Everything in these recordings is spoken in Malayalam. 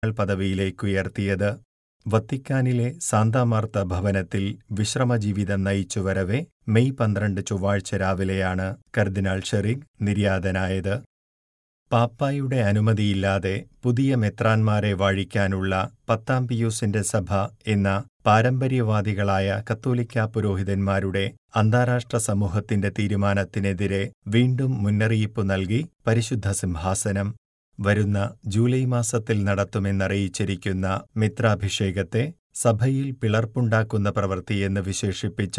പദവിയിലേക്കുയർത്തിയത് വത്തിക്കാനിലെ സാന്താമാർത്ത ഭവനത്തിൽ വിശ്രമജീവിതം നയിച്ചുവരവെ മെയ് പന്ത്രണ്ട് ചൊവ്വാഴ്ച രാവിലെയാണ് കർദിനാൾ ഷെറിഗ് നിര്യാതനായത് പാപ്പായുടെ അനുമതിയില്ലാതെ പുതിയ മെത്രാന്മാരെ വാഴിക്കാനുള്ള പത്താം പിയൂസിന്റെ സഭ എന്ന പാരമ്പര്യവാദികളായ കത്തോലിക്ക പുരോഹിതന്മാരുടെ അന്താരാഷ്ട്ര സമൂഹത്തിന്റെ തീരുമാനത്തിനെതിരെ വീണ്ടും മുന്നറിയിപ്പ് നൽകി പരിശുദ്ധ സിംഹാസനം വരുന്ന ജൂലൈ മാസത്തിൽ നടത്തുമെന്നറിയിച്ചിരിക്കുന്ന മിത്രാഭിഷേകത്തെ സഭയിൽ പിളർപ്പുണ്ടാക്കുന്ന പ്രവൃത്തിയെന്ന് വിശേഷിപ്പിച്ച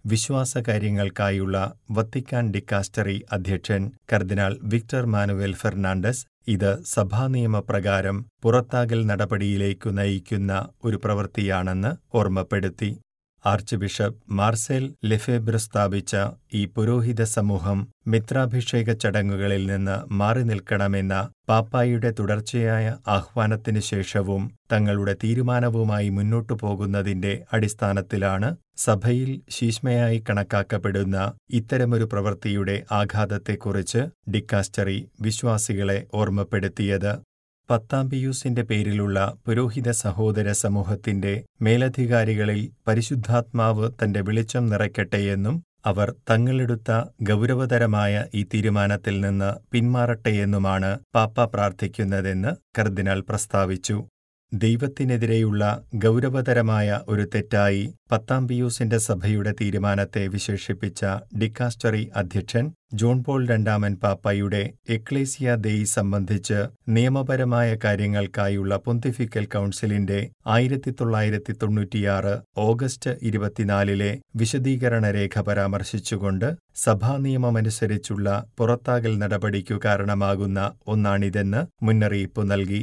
വിശ്വാസകാര്യങ്ങൾക്കായുള്ള വത്തിക്കാൻ ഡിക്കാസ്റ്ററി അധ്യക്ഷൻ കർദിനാൾ വിക്ടർ മാനുവേൽ ഫെർണാണ്ടസ് ഇത് സഭാനിയമപ്രകാരം പുറത്താകൽ നടപടിയിലേക്കു നയിക്കുന്ന ഒരു പ്രവൃത്തിയാണെന്ന് ഓർമ്മപ്പെടുത്തി ആർച്ച് ബിഷപ്പ് മാർസെൽ ലെഫെബ്ര സ്ഥാപിച്ച ഈ പുരോഹിത സമൂഹം മിത്രാഭിഷേക ചടങ്ങുകളിൽ നിന്ന് മാറി നിൽക്കണമെന്ന പാപ്പായുടെ തുടർച്ചയായ ആഹ്വാനത്തിനു ശേഷവും തങ്ങളുടെ തീരുമാനവുമായി മുന്നോട്ടു പോകുന്നതിന്റെ അടിസ്ഥാനത്തിലാണ് സഭയിൽ ശീഷ്മയായി കണക്കാക്കപ്പെടുന്ന ഇത്തരമൊരു പ്രവൃത്തിയുടെ ആഘാതത്തെക്കുറിച്ച് ഡിക്കാസ്റ്ററി വിശ്വാസികളെ ഓർമ്മപ്പെടുത്തിയത് പത്താം പിയൂസിന്റെ പേരിലുള്ള പുരോഹിത സഹോദര സമൂഹത്തിന്റെ മേലധികാരികളിൽ പരിശുദ്ധാത്മാവ് തന്റെ വെളിച്ചം നിറയ്ക്കട്ടെയെന്നും അവർ തങ്ങളെടുത്ത ഗൗരവതരമായ ഈ തീരുമാനത്തിൽ നിന്ന് പിന്മാറട്ടെയെന്നുമാണ് പാപ്പ പ്രാർത്ഥിക്കുന്നതെന്ന് കർദിനാൾ പ്രസ്താവിച്ചു ദൈവത്തിനെതിരെയുള്ള ഗൗരവതരമായ ഒരു തെറ്റായി പത്താം പിയൂസിന്റെ സഭയുടെ തീരുമാനത്തെ വിശേഷിപ്പിച്ച ഡിക്കാസ്റ്ററി അധ്യക്ഷൻ ജോൺ പോൾ രണ്ടാമൻ പാപ്പയുടെ എക്ലേസിയ ദേയി സംബന്ധിച്ച് നിയമപരമായ കാര്യങ്ങൾക്കായുള്ള പൊന്തിഫിക്കൽ കൗൺസിലിന്റെ ആയിരത്തി തൊള്ളായിരത്തി തൊണ്ണൂറ്റിയാറ് ഓഗസ്റ്റ് ഇരുപത്തിനാലിലെ വിശദീകരണ രേഖ പരാമർശിച്ചുകൊണ്ട് സഭാ നിയമമനുസരിച്ചുള്ള പുറത്താകൽ നടപടിക്കു കാരണമാകുന്ന ഒന്നാണിതെന്ന് മുന്നറിയിപ്പ് നൽകി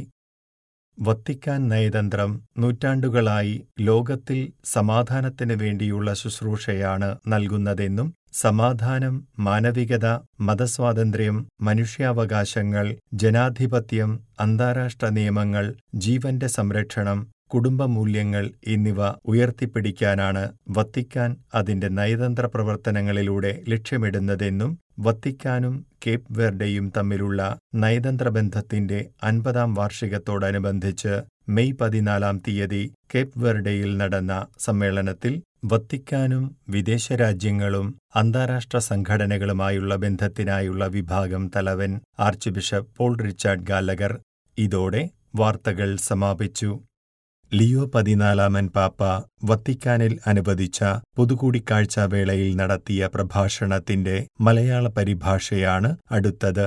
വത്തിക്കാൻ നയതന്ത്രം നൂറ്റാണ്ടുകളായി ലോകത്തിൽ സമാധാനത്തിന് വേണ്ടിയുള്ള ശുശ്രൂഷയാണ് നൽകുന്നതെന്നും സമാധാനം മാനവികത മതസ്വാതന്ത്ര്യം മനുഷ്യാവകാശങ്ങൾ ജനാധിപത്യം അന്താരാഷ്ട്ര നിയമങ്ങൾ ജീവന്റെ സംരക്ഷണം കുടുംബമൂല്യങ്ങൾ എന്നിവ ഉയർത്തിപ്പിടിക്കാനാണ് വത്തിക്കാൻ അതിന്റെ നയതന്ത്ര പ്രവർത്തനങ്ങളിലൂടെ ലക്ഷ്യമിടുന്നതെന്നും വത്തിക്കാനും കേപ്പ് വെർഡെയും തമ്മിലുള്ള നയതന്ത്ര ബന്ധത്തിന്റെ അൻപതാം വാർഷികത്തോടനുബന്ധിച്ച് മെയ് പതിനാലാം തീയതി കേപ്പ് വെർഡെയിൽ നടന്ന സമ്മേളനത്തിൽ വത്തിക്കാനും വിദേശ രാജ്യങ്ങളും അന്താരാഷ്ട്ര സംഘടനകളുമായുള്ള ബന്ധത്തിനായുള്ള വിഭാഗം തലവൻ archbishop Paul Richard Gallagher ഇതോടെ വാർത്തകൾ സമാപിച്ചു ലിയോ പതിനാലാമൻ പാപ്പ വത്തിക്കാനിൽ അനുവദിച്ച പൊതുകൂടിക്കാഴ്ച വേളയിൽ നടത്തിയ പ്രഭാഷണത്തിന്റെ മലയാള പരിഭാഷയാണ് അടുത്തത്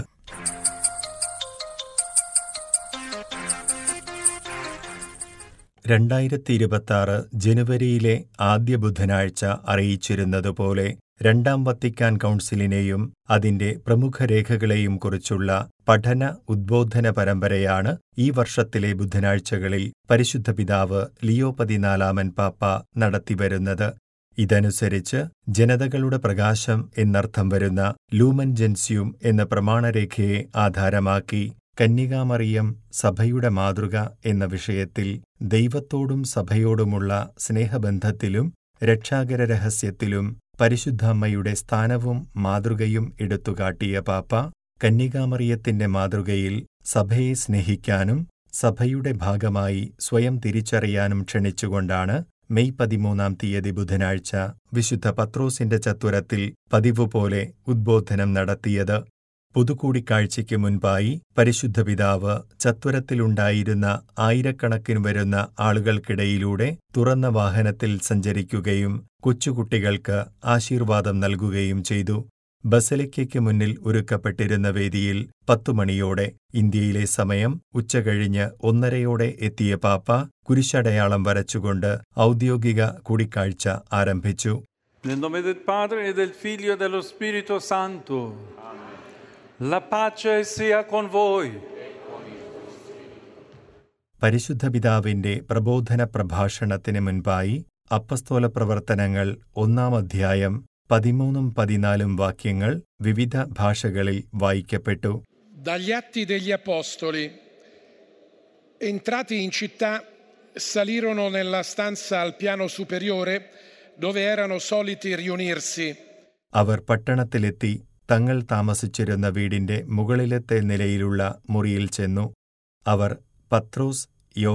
രണ്ടായിരത്തി ഇരുപത്തിയാറ് ജനുവരിയിലെ ആദ്യ ബുധനാഴ്ച അറിയിച്ചിരുന്നതുപോലെ രണ്ടാം വത്തിക്കാൻ കൗൺസിലിനെയും അതിന്റെ പ്രമുഖ രേഖകളെയും കുറിച്ചുള്ള പഠന ഉദ്ബോധന പരമ്പരയാണ് ഈ വർഷത്തിലെ ബുധനാഴ്ചകളിൽ പരിശുദ്ധ പിതാവ് ലിയോ പതിനാലാമൻ പാപ്പ നടത്തിവരുന്നത് ഇതനുസരിച്ച് ജനതകളുടെ പ്രകാശം എന്നർത്ഥം വരുന്ന ലൂമൻ ജെൻസ്യൂം എന്ന പ്രമാണരേഖയെ ആധാരമാക്കി കന്യകാമറിയം സഭയുടെ മാതൃക എന്ന വിഷയത്തിൽ ദൈവത്തോടും സഭയോടുമുള്ള സ്നേഹബന്ധത്തിലും രക്ഷാകര രഹസ്യത്തിലും പരിശുദ്ധമ്മയുടെ സ്ഥാനവും മാതൃകയും എടുത്തുകാട്ടിയ പാപ്പ കന്യകാമറിയത്തിന്റെ മാതൃകയിൽ സഭയെ സ്നേഹിക്കാനും സഭയുടെ ഭാഗമായി സ്വയം തിരിച്ചറിയാനും ക്ഷണിച്ചുകൊണ്ടാണ് മെയ് പതിമൂന്നാം തീയതി ബുധനാഴ്ച വിശുദ്ധ പത്രോസിന്റെ ചത്തുരത്തിൽ പതിവുപോലെ ഉദ്ബോധനം നടത്തിയത് പൊതുകൂടിക്കാഴ്ചയ്ക്ക് മുൻപായി പരിശുദ്ധ പിതാവ് ചത്വരത്തിലുണ്ടായിരുന്ന ആയിരക്കണക്കിന് വരുന്ന ആളുകൾക്കിടയിലൂടെ തുറന്ന വാഹനത്തിൽ സഞ്ചരിക്കുകയും കൊച്ചുകുട്ടികൾക്ക് ആശീർവാദം നൽകുകയും ചെയ്തു ബസലിക്കയ്ക്ക് മുന്നിൽ ഒരുക്കപ്പെട്ടിരുന്ന വേദിയിൽ പത്തുമണിയോടെ ഇന്ത്യയിലെ സമയം ഉച്ചകഴിഞ്ഞ് ഒന്നരയോടെ എത്തിയ പാപ്പ കുരിശടയാളം വരച്ചുകൊണ്ട് ഔദ്യോഗിക കൂടിക്കാഴ്ച ആരംഭിച്ചു Nel nome del Padre e del Figlio e dello Spirito Santo. La pace sia con voi. പരിശുദ്ധ പിതാവിന്റെ പ്രബോധന പ്രഭാഷണത്തിന് മുൻപായി അപ്പസ്തോല പ്രവർത്തനങ്ങൾ ഒന്നാം അധ്യായം പതിമൂന്നും പതിനാലും വാക്യങ്ങൾ വിവിധ ഭാഷകളിൽ വായിക്കപ്പെട്ടു Dagli atti degli Apostoli. Entrati in città, salirono nella stanza al piano superiore dove erano soliti riunirsi. അവർ പട്ടണത്തിലെത്തി തങ്ങൾ താമസിച്ചിരുന്ന വീടിന്റെ മുകളിലത്തെ നിലയിലുള്ള മുറിയിൽ ചെന്നു അവർ പത്രോസ്